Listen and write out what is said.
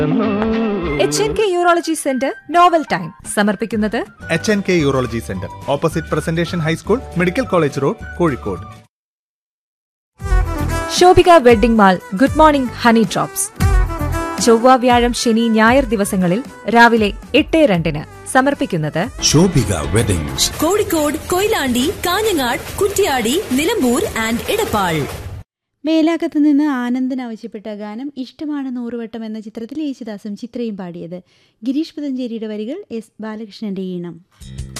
H N K urology centre novel time സമർപ്പിക്കുന്നത് H N K urology centre opposite presentation high school medical college road Kozhikode Shobhika wedding mall good morning honey drops ചൊവ്വ വ്യാഴം ശനി ഞായർ ദിവസങ്ങളിൽ രാവിലെ എട്ട് രണ്ടിന് സമർപ്പിക്കുന്നത് ശോഭിക വെഡിങ്സ് കോഴിക്കോട് കൊയിലാണ്ടി കാഞ്ഞങ്ങാട് കുറ്റ്യാടി നിലമ്പൂർ ആൻഡ് ഇടപ്പാൾ മേലാകത്ത് നിന്ന് ആനന്ദൻ ആവശ്യപ്പെട്ട ഗാനം ഇഷ്ടമാണ് നൂറുവട്ടം എന്ന ചിത്രത്തിൽ യേശുദാസും ചിത്രയും പാടിയത് ഗിരീഷ് പുതഞ്ചേരിയുടെ വരികൾ എസ് ബാലകൃഷ്ണന്റെ ഈണം